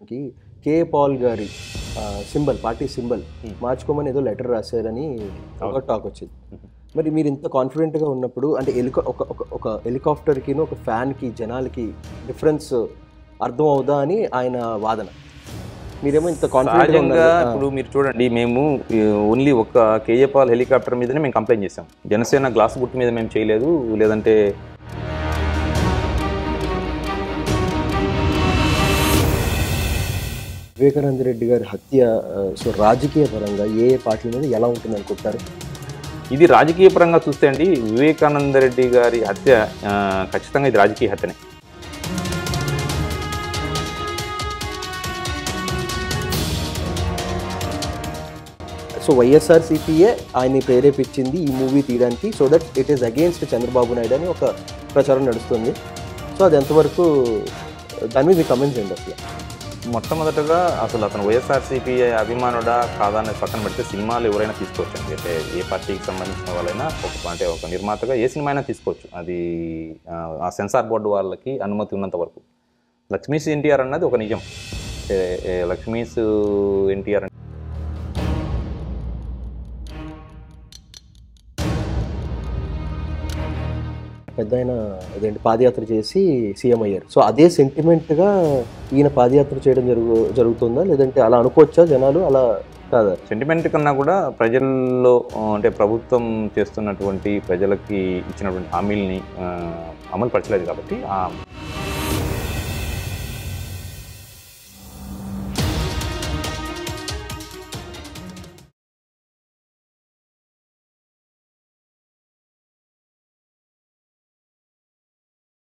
కి కే పాల్ గారి symbol party symbol మార్చుకోమని ఏదో లెటర్ రాశారని ఒక టాక్ వచ్చింది మరి మీరు ఇంత కాన్ఫిడెంట్గా ఉన్నప్పుడు అంటే హెలికా ఒక ఒక ఒక హెలికాప్టర్కిను ఒక ఫ్యాన్కి జనాలకి డిఫరెన్స్ అర్థం అవుదా అని ఆయన వాదన మీరేమో ఇంత కాన్ఫిడెంట్గా సహజంగా ఉన్నారు ఇప్పుడు మీరు చూడండి మేము ఓన్లీ ఒక కేఏపాల్ హెలికాప్టర్ మీదనే మేము కంప్లైంట్ చేసాం జనసేన గ్లాస్ గుర్తు మీద మేము చేయలేదు లేదంటే వివేకానంద రెడ్డి గారి హత్య ఆ, సో రాజకీయ పరంగా ఏ ఏ పార్టీల మీద ఎలా ఉంటుంది అనుకుంటారు ఇది రాజకీయ పరంగా చూస్తే అండి వివేకానంద రెడ్డి గారి హత్య ఆ, ఖచ్చితంగా ఇది రాజకీయ హత్యనే సో వైఎస్ఆర్సీపీఏ ఆయన్ని ప్రేరేపించింది ఈ మూవీ తీయడానికి so that it is against Chandrababu Naidu అని ఒక ప్రచారం నడుస్తుంది సో అది ఎంతవరకు దాని మీద కమెంట్స్ చేయండి అసలు మొట్టమొదటగా అసలు అతను వైఎస్ఆర్సీపీ అభిమానుడా కాదా అనేది పక్కన పెడితే సినిమాలు ఎవరైనా తీసుకోవచ్చు అంటే ఏ పార్టీకి సంబంధించిన వాళ్ళైనా ఒక అంటే ఒక నిర్మాతగా ఏ సినిమా అయినా తీసుకోవచ్చు అది ఆ, ఆ సెన్సార్ బోర్డు వాళ్ళకి అనుమతి ఉన్నంత వరకు లక్ష్మీస్ ఎన్టీఆర్ అన్నది ఒక నిజం అంటే, ఏ, లక్ష్మీస్ ఎన్టీఆర్ పెద్ద ఆయన అదేంటి పాదయాత్ర చేసి సీఎం అయ్యారు సో అదే సెంటిమెంట్గా ఈయన పాదయాత్ర చేయడం జరుగు జరుగుతుందా లేదంటే అలా అనుకోవచ్చా జనాలు అలా కాదా సెంటిమెంట్ కన్నా కూడా ప్రజల్లో ఆ, అంటే ప్రభుత్వం చేస్తున్నటువంటి ప్రజలకి ఇచ్చినటువంటి హామీల్ని ఆ, అమలు పరచలేదు కాబట్టి ఆ